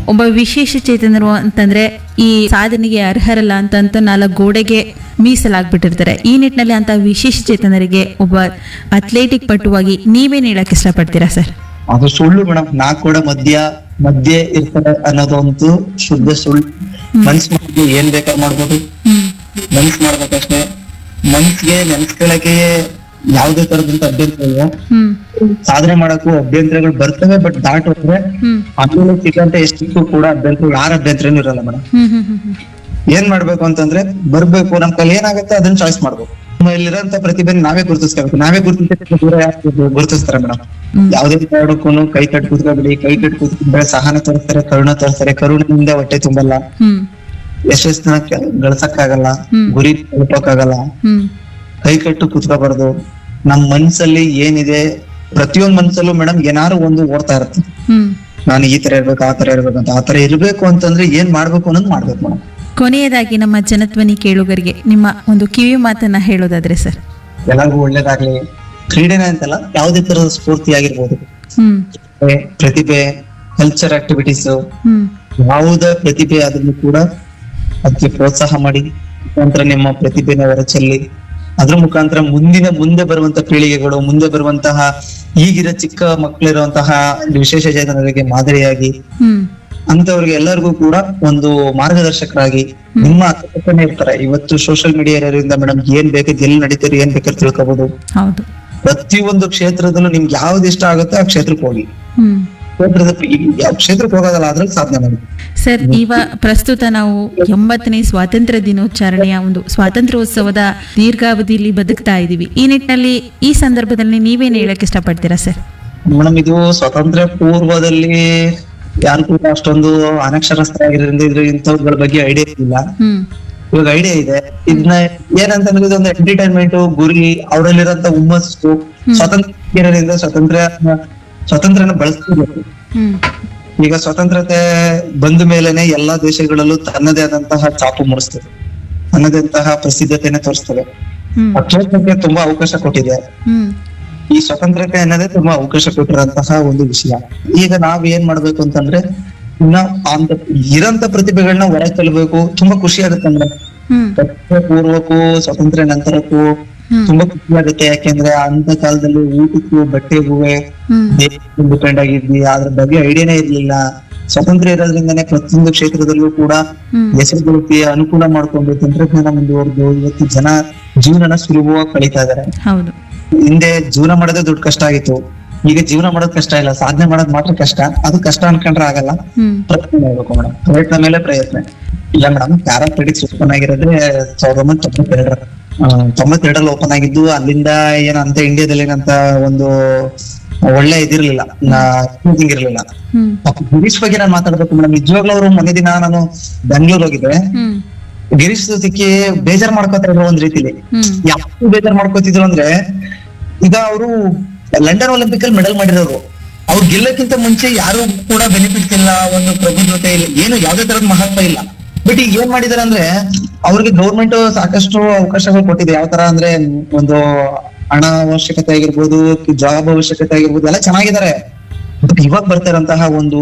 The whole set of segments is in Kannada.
ಒಬ್ಬ ವಿಶೇಷ ಚೇತನರು ಅಂತಂದ್ರೆ ಈ ಸಾಧನೆಗೆ ಅರ್ಹರಲ್ಲ ಅಂತ ನಾಲ್ಕು ಗೋಡೆಗೆ ಮೀಸಲಾಗ್ಬಿಟ್ಟಿರ್ತಾರೆ ಈ ನಿಟ್ಟಿನಲ್ಲಿ ಅಂತ ವಿಶೇಷ ಚೇತನರಿಗೆ ಒಬ್ಬ ಅಥ್ಲೆಟಿಕ್ ಪಟುವಾಗಿ ನೀವೇನ್ ಹೇಳಕ್ ಇಷ್ಟಪಡ್ತೀರಾ ಸರ್ ಅದು ಸುಳ್ಳು ಮೇಡಮ್ ನಾ ಕೂಡ ಮದ್ಯ ಮಧ್ಯೆ ಇರ್ತಾರೆ ಅನ್ನೋದಂತೂ ಶುದ್ಧ ಸುಳ್ಳು ಮನ್ಸ್ ಮಾಡ್ಬೋದು ಏನ್ ಬೇಕಾದ್ ಮಾಡ್ಬೋದು ಹ್ಮ್ ಮನ್ಸ್ ಮಾಡ್ಬೇಕಷ್ಟೇ ಮನ್ಸ್ಗೆ ನೆನ್ಸ್ಕೊಳಕ್ಕೆ ಯಾವ್ದೇ ತರದಂತ ಅಭ್ಯಂತರ ಇಲ್ಲ ಹ್ಮ್ ಸಾಧನೆ ಮಾಡಕ್ಕೂ ಅಭ್ಯಂತರಗಳು ಬರ್ತವೆ ಬಟ್ ದಾಟ್ ಹೋದ್ರೆ ಹ್ಮ್ ಆಮೇಲೆ ಸಿಕ್ಕಂತ ಎಷ್ಟಕ್ಕೂ ಕೂಡ ಅಭ್ಯಂತರ ಯಾರ ಅಭ್ಯಂತರನೂ ಇರಲ್ಲ ಮೇಡಮ್ ಹ್ಮ್ ಹ್ಮ್ ಹ್ಮ್ ಹ್ಮ್ ಏನ್ ಮಾಡ್ಬೇಕು ಅಂತಂದ್ರೆ ಬರ್ಬೇಕು ನಮ್ ಕೈಲಿ ಏನಾಗುತ್ತೆ ಅದನ್ನ ಚಾಯ್ಸ್ ಮಾಡ್ಬೇಕು ಇಲ್ಲಿರೋಂತ ಪ್ರತಿಭೆ ನಾವೇ ಗುರುತಿಸ್ಕೋಬೇಕು ನಾವೇ ಗುರುತಿಸಿದ್ರೆ ದೂರ ಯಾರು ಗುರುತಿಸ್ತಾರೆ ಮೇಡಮ್ ಹ್ಮ್. ಯಾವ್ದೇ ಕಾರಣಕ್ಕೂ ಕೈ ಕಟ್ ಕೂತ್ಕೊಬಿಡಿ ಕೈ ಕಟ್ ಕೂತ್ಕೊಂಡ್ರೆ ಸಹನ ತೋರಿಸ್ತಾರೆ ಕರುಣ ತೋರಿಸ್ತಾರೆ ಕರುಣೆಯಿಂದ ಹೊಟ್ಟೆ ತುಂಬಲ್ಲ ಹ್ಮ್ ಯಶಸ್ಸನ್ನ ಕೆ- ಗಳಿಸಕ್ಕಾಗಲ್ಲ ಹ್ಮ್. ಗುರಿ ತಲುಪಕ್ಕಾಗಲ್ಲ ಹ್ಮ್ ಕೈ ಕಟ್ಟು ಕೂತ್ಕೋಬಾರ್ದು ನಮ್ ಮನ್ಸಲ್ಲಿ ಏನಿದೆ ಪ್ರತಿಯೊಂದ್ ಮನ್ಸಲ್ಲೂ ಮೇಡಮ್ ಏನಾರು ಒಂದು ಓಡ್ತಾ ಇರುತ್ತೆ ಹ್ಮ್ ನಾನು ಈ ತರ ಇರ್ಬೇಕು ಆ ತರ ಇರ್ಬೇಕು ಅಂತ ಆ ತರ ಇರ್ಬೇಕು ಅಂತಂದ್ರೆ ಏನ್ ಮಾಡ್ಬೇಕು ಅನ್ನೋದು ಮಾಡ್ಬೇಕು ಮೇಡಮ್ ಕೊನೆಯದಾಗಿ ನಮ್ಮ ಜನಧ್ವನಿ ಕೇಳುಗರಿಗೆ ನಿಮ್ಮ ಒಂದು ಕಿವಿ ಮಾತನ್ನ ಹೇಳೋದಾದ್ರೆ ಸರ್ ಎಲ್ಲರಿಗೂ ಒಳ್ಳೇದಾಗ್ಲಿ ಕ್ರೀಡೆನೇ ಅಂತಲ್ಲ ಯಾವುದೇ ತರದ ಸ್ಫೂರ್ತಿ ಆಗಿರ್ಬೋದು ಹ್ಮ್ ಪ್ರತಿಭೆ, ಪ್ರತಿಭೆ ಕಲ್ಚರ್ ಆಕ್ಟಿವಿಟೀಸ್ ಹ್ಮ್ ಯಾವುದೇ ಪ್ರತಿಭೆ ಆದ್ರೂ ಕೂಡ ಅದಕ್ಕೆ ಪ್ರೋತ್ಸಾಹ ಮಾಡಿ ಮುಖಾಂತರ ನಿಮ್ಮ ಪ್ರತಿಭೆನ ಹೊರಚೆಲ್ಲಿ ಅದ್ರ ಮುಖಾಂತರ ಮುಂದಿನ ಮುಂದೆ ಬರುವಂತ ಪೀಳಿಗೆಗಳು ಮುಂದೆ ಬರುವಂತಹ ಈಗಿರೋ ಚಿಕ್ಕ ಮಕ್ಕಳಿರುವಂತಹ ವಿಶೇಷ ಚೇತನರಿಗೆ ಮಾದರಿಯಾಗಿ ಹ್ಮ್ ಅಂತವ್ರಿಗೆ ಎಲ್ಲರಿಗೂ ಕೂಡ ಒಂದು ಮಾರ್ಗದರ್ಶಕರಾಗಿ ನಿಮ್ಮ ಅಕ್ಕಪಕ್ಕನೇ ಇರ್ತಾರೆ ಇವತ್ತು ಸೋಷಿಯಲ್ ಮೀಡಿಯಾ ಇರೋದ್ರಿಂದ ಮೇಡಮ್ ಏನ್ ಬೇಕಿದ್ ಎಲ್ಲಿ ನಡೀತಾರೆ ಏನ್ ಬೇಕಾದ್ರೆ ತಿಳ್ಕೊಬಹುದು ಹೌದು ಪ್ರತಿಯೊಂದು ಕ್ಷೇತ್ರದಲ್ಲೂ ನಿಮ್ಗೆ ಯಾವ್ದು ಇಷ್ಟ ಆಗುತ್ತೆ ಆ ಕ್ಷೇತ್ರಕ್ಕೆ ಹೋಗಿ ಹ್ಮ್ ಕ್ಷೇತ್ರದ ಯಾವ ಕ್ಷೇತ್ರಕ್ಕೆ ಹೋಗೋದಲ್ಲ ಅದ್ರಲ್ಲಿ ಸಾಧನೆ ಮಾಡಿ ಸರ್ ಇವ ಪ್ರಸ್ತುತ ನಾವು ಎಂಬತ್ತನೇ ಸ್ವಾತಂತ್ರ್ಯ ದಿನಾಚರಣೆಯ ಒಂದು ಸ್ವಾತಂತ್ರ್ಯೋತ್ಸವದ ದೀರ್ಘಾವಧಿಯಲ್ಲಿ ಬದುಕ್ತಾ ಇದ್ದೀವಿ ಈ ನಿಟ್ಟಿನಲ್ಲಿ ಈ ಸಂದರ್ಭದಲ್ಲಿ ನೀವೇನ್ ಹೇಳಕ್ ಇಷ್ಟಪಡ್ತೀರಾ ಸರ್ ಮೇಡಮ್ ಇದು ಸ್ವಾತಂತ್ರ್ಯ ಪೂರ್ವದಲ್ಲಿ ಯಾರು ಕೂಡ ಅಷ್ಟೊಂದು ಅನಕ್ಷರಸ್ಥರಾಗಿರೋದ್ರಿಂದ ಇದ್ರ ಇಂಥವ್ಗಳ ಬಗ್ಗೆ ಐಡಿಯಾ ಇಲ್ಲ ಹ್ಮ್ ಇವಾಗ ಐಡಿಯಾ ಇದೆ ಇದನ್ನ ಏನಂತಂದ್ರೆ ಇದೊಂದು ಎಂಟರ್ಟೈನ್ಮೆಂಟ್ ಗುರಿ ಅವರಲ್ಲಿರೋಂತ ಹುಮ್ಮಸ್ಸು ಸ್ವಾತಂತ್ರ್ಯ ಇರೋದ್ರಿಂದ ಸ್ವಾತಂತ್ರ್ಯ ಸ್ವಾತಂತ್ರ್ಯನ ಬಳಸ್ಕೋಬೇಕು ಹ್ಮ್ ಈಗ ಸ್ವತಂತ್ರತೆ ಬಂದ ಮೇಲೆನೆ ಎಲ್ಲಾ ದೇಶಗಳಲ್ಲೂ ತನ್ನದೇ ಆದಂತಹ ಚಾಪು ಮೂಡಿಸ್ತದೆ ತನ್ನದೇ ಅಂತಹ ಪ್ರಸಿದ್ಧತೆನ ತೋರಿಸ್ತದೆ ಹ್ಮ್ ಅಕ್ಷರಕ್ಕೆ ತುಂಬಾ ಅವಕಾಶ ಕೊಟ್ಟಿದೆ ಹ್ಮ್ ಈ ಸ್ವತಂತ್ರತೆ ಅನ್ನೋದೇ ತುಂಬಾ ಅವಕಾಶ ಕೊಟ್ಟಿರೋಂತಹ ಒಂದು ವಿಷಯ ಈಗ ನಾವ್ ಏನ್ ಮಾಡ್ಬೇಕು ಅಂತಂದ್ರೆ ಇನ್ನ ಅಂತ ಇರಂತ ಪ್ರತಿಭೆಗಳನ್ನ ಹೊರ ತರಬೇಕು ತುಂಬಾ ಖುಷಿ ಆಗುತ್ತೆ ಅಂದ್ರೆ ಹ್ಮ್ ಸ್ವತಂತ್ರ ಪೂರ್ವಕ್ಕೂ ಸ್ವಾತಂತ್ರ್ಯ ನಂತರಕ್ಕೂ ಹ್ಮ್ ತುಂಬಾ ಖುಷಿ ಆಗುತ್ತೆ ಯಾಕೆಂದ್ರೆ ಅಂತ ಕಾಲದಲ್ಲಿ ಊಟಕ್ಕೂ ಬಟ್ಟೆಗೂ ಹ್ಮ್ ಡಿಪೆಂಡ್ ಆಗಿದ್ವಿ ಅದ್ರ ಬಗ್ಗೆ ಐಡಿಯಾನೇ ಇರ್ಲಿಲ್ಲ ಸ್ವತಂತ್ರ ಇರೋದ್ರಿಂದನೇ ಪ್ರತಿಯೊಂದು ಕ್ಷೇತ್ರದಲ್ಲೂ ಕೂಡ ಹ್ಮ್ ಹೆಸರು ಗಳಿಸಿ ಅನುಕೂಲ ಮಾಡ್ಕೊಂಡು ತಂತ್ರಜ್ಞಾನ ಮುಂದುವರೆದು ಇವತ್ತು ಜನ ಜೀವನನ ಸುಲಭವಾಗಿ ಕಳೀತಾ ಇದಾರೆ ಹೌದು ಹಿಂದೆ ಜೀವನ ಮಾಡೋದೇ ದೊಡ್ಡ ಕಷ್ಟ ಆಗಿತ್ತು ಈಗ ಜೀವನ ಮಾಡೋದ್ ಕಷ್ಟ ಇಲ್ಲ ಸಾಧನೆ ಮಾಡೋದ್ ಮಾತ್ರ ಕಷ್ಟ ಅದು ಕಷ್ಟ ಅನ್ಕೊಂಡ್ರೆ ಆಗಲ್ಲ ಹ್ಮ್ ಪ್ರಯತ್ನ ಮಾಡ್ಬೇಕು ಮೇಡಮ್ ಪ್ರಯತ್ನ ಮೇಲೆ ಪ್ರಯತ್ನ ಇಲ್ಲ ಮೇಡಮ್ ಪ್ಯಾರಾಥ್ಲೆಟಿಕ್ಸ್ ಓಪನ್ ಆಗಿರೋದೇ ಸಾವಿರದ ಒಂಬೈನೂರ ತೊಂಬತ್ತೆರಡರ ಆ, ತೊಂಬತ್ತೆರಡರಲ್ಲಿ ಓಪನ್ ಆಗಿದ್ದು ಅಲ್ಲಿಂದ ಏನಂತ ಇಂಡಿಯಾದಲ್ಲಿ ಏನಂತ ಒಂದು ಒಳ್ಳೆ ಇದಿರ್ಲಿಲ್ಲ ನಾ- ಇರ್ಲಿಲ್ಲ ಹ್ಮ್ ಪಾಪ ಗಿರೀಶ್ ಬಗ್ಗೆ ನಾನು ಮಾತಾಡ್ಬೇಕು ಮೇಡಮ್ ನಿಜವಾಗ್ಲೂ ಅವರು ಮೊನ್ನೆ ದಿನ ನಾನು ಬೆಂಗಳೂರು ಹೋಗಿದ್ದೆ ಹ್ಮ್ ಗಿರೀಶ್ ಸಿಕ್ಕಿ ಬೇಜಾರ್ ಮಾಡ್ಕೋತಾ ಇದ್ರು ಒಂದ್ ರೀತಿಲಿ ಹ್ಮ್ ಯಾವ ಬೇಜಾರ್ ಮಾಡ್ಕೋತಿದ್ರು ಅಂದ್ರೆ ಈಗ ಅವರು ಲಂಡನ್ ಒಲಿಂಪಿಕ್ ಅಲ್ಲಿ ಮೆಡಲ್ ಮಾಡಿರೋರು ಅವ್ರು ಗೆಲ್ಲಕ್ಕಿಂತ ಮುಂಚೆ ಯಾರು ಕೂಡ ಬೆನಿಫಿಟ್ಸ್ ಇಲ್ಲ ಒಂದು ಪ್ರಬುದ್ಧತೆ ಇಲ್ಲ ಏನು ಯಾವ್ದೇ ತರದ ಮಹತ್ವ ಇಲ್ಲ ಬಟ್ ಈಗ ಏನ್ ಮಾಡಿದಾರೆ ಅಂದ್ರೆ ಅವ್ರಿಗೆ ಗೌರ್ಮೆಂಟ್ ಸಾಕಷ್ಟು ಅವಕಾಶಗಳು ಕೊಟ್ಟಿದೆ ಯಾವ ತರ ಅಂದ್ರೆ ಒಂದು ಹಣ ಅವಶ್ಯಕತೆ ಆಗಿರ್ಬೋದು ಜಾಬ್ ಅವಶ್ಯಕತೆ ಆಗಿರ್ಬೋದು ಎಲ್ಲ ಚೆನ್ನಾಗಿದ್ದಾರೆ ಬಟ್ ಇವಾಗ ಬರ್ತಾ ಇರೋಂತಹ ಒಂದು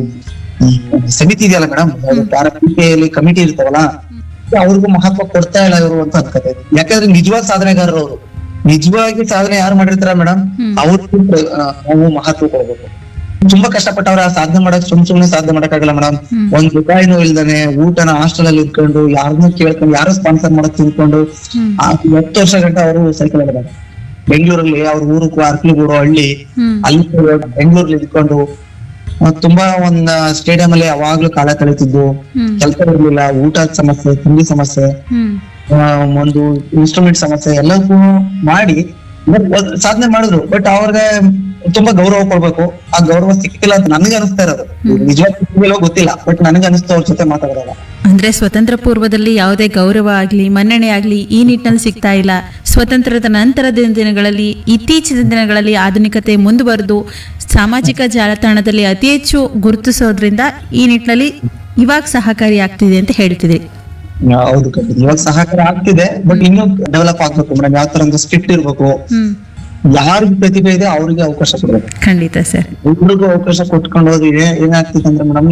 ಈ ಸಮಿತಿ ಇದೆಯಲ್ಲ ಮೇಡಮ್ ಪ್ಯಾರಾಪಿಯಲ್ಲಿ ಕಮಿಟಿ ಇರ್ತಾವಲ್ಲ ಅವ್ರಿಗೂ ಮಹತ್ವ ಕೊಡ್ತಾ ಇಲ್ಲ ಇವರು ಅಂತ ಅನ್ಕೋತಾ ಇದ್ದೀನಿ. ಯಾಕಂದ್ರೆ ನಿಜವಾದ ಸಾಧನೆಗಾರರು ಅವರು ನಿಜವಾಗಿ ಸಾಧನೆ ಯಾರು ಮಾಡಿರ್ತಾರ ಮೇಡಮ್ ಹ್ಮ್. ಅವ್ರಿಗೂ ಪ್ರ- ಆ, ನಾವು ಮಹತ್ವ ಕೊಡ್ಬೇಕು ತುಂಬಾ ಕಷ್ಟಪಟ್ಟವ್ರ ಆ ಸಾಧನೆ ಮಾಡಕ್ ಸುಮ್ ಸುಮ್ನೆ ಸಾಧನೆ ಮಾಡಕ್ಕಾಗಲ್ಲ ಮೇಡಮ್ ಹ್ಮ್. ಒಂದ್ ರೂಪಾಯಿನೂ ಇಲ್ದಾನೆ ಊಟನ ಹಾಸ್ಟೆಲ್ ಅಲ್ಲಿ ಇಟ್ಕೊಂಡು ಯಾರನ್ನೂ ಕೇಳ್ಕೊಂಡು ಯಾರು ಸ್ಪಾನ್ಸರ್ ಮಾಡಕ್ ತಿಳ್ಕೊಂಡು ಹ್ಮ್ ಆ ಹತ್ತು ವರ್ಷ ಗಂಟ ಅವರು ಸೈಕಲ್ ಆಗಿದ್ದಾರೆ ಬೆಂಗಳೂರಲ್ಲಿ ಅವ್ರ ಊರು ಅರ್ಕಲಿಗೂಡು ಹಳ್ಳಿ ಹ್ಮ್ ಅಲ್ಲಿ ಬೆಂಗಳೂರಲ್ಲಿ ಇದ್ಕೊಂಡು ಆ, ತುಂಬಾ ಒಂದ್ ಸ್ಟೇಡಿಯಂ ಅಲ್ಲಿ ಯಾವಾಗ್ಲೂ ಕಾಲ ಕಳೀತಿದ್ದು ಹ್ಮ್ ಕೆಲಸ ಇರ್ಲಿಲ್ಲ ಊಟದ ಸಮಸ್ಯೆ ತಿಂಡಿ ಸಮಸ್ಯೆ ಹ್ಮ್ ಆ, ಒಂದು ಇನ್ಸ್ಟ್ರೂಮೆಂಟ್ ಸಮಸ್ಯೆ ಎಲ್ಲಕ್ಕೂ ಮಾಡಿ but ಒಂದ್ ಸಾಧನೆ ಮಾಡಿದ್ರು ಬಟ್ ಅವ್ರಿಗೆ ತುಂಬಾ ಗೌರವ ಕೊಡ್ಬೇಕು ಆ ಗೌರವ ಸಿಕ್ಕಿಲ್ಲ ಅಂತ ನನಗೆ ಅನಿಸ್ತಾ ಇರೋದು ನಿಜವಾಗ್ಲೂ ಸಿಕ್ಕಿಲ್ಲೋ ಗೊತ್ತಿಲ್ಲ ಬಟ್ ನನಗೆ ಅನಿಸ್ತಾ ಅವ್ರ ಜೊತೆ ಮಾತಾಡೋದಾಗ ಅಂದ್ರೆ ಸ್ವತಂತ್ರ ಪೂರ್ವದಲ್ಲಿ ಯಾವುದೇ ಗೌರವ ಆಗ್ಲಿ ಮನ್ನಣೆ ಆಗ್ಲಿ ಈ ನಿಟ್ಟಿನಲ್ಲಿ ಸಿಗ್ತಾ ಇಲ್ಲ ಸ್ವತಂತ್ರದ ನಂತರದ ದಿನಗಳಲ್ಲಿ ಇತ್ತೀಚಿನ ದಿನಗಳಲ್ಲಿ ಆಧುನಿಕತೆ ಮುಂದುವರೆದು ಸಾಮಾಜಿಕ ಜಾಲತಾಣದಲ್ಲಿ ಅತಿ ಹೆಚ್ಚು ಗುರುತಿಸೋದ್ರಿಂದ ಈ ನಿಟ್ಟಿನಲ್ಲಿ ಇವಾಗ ಸಹಕಾರಿ ಆಗ್ತಿದೆ ಅಂತ ಹೇಳ್ತಿದ್ರಿ ಹೌದು ಖಂಡಿತ. ಇವಾಗ ಸಹಕಾರ ಆಗ್ತಿದೆ ಬಟ್ ಇನ್ನೂ ಡೆವಲಪ್ ಆಗ್ಬೇಕು ಮೇಡಮ್ ಯಾವ ತರ ಒಂದು ಸ್ಟ್ರಿಕ್ಟ್ ಇರ್ಬೇಕು ಹ್ಮ್ ಯಾರಿಗೆ ಪ್ರತಿಭೆ ಇದೆ ಅವ್ರಿಗೆ ಅವಕಾಶ ಕೊಡ್ಬೇಕು ಖಂಡಿತ ಸರ್ ಎಲ್ರಿಗೂ ಅವಕಾಶ ಕೊಟ್ಕೊಂಡು ಹೋದ್ರೆ ಏನಾಗ್ತಿದೆ ಅಂದ್ರೆ ಮೇಡಮ್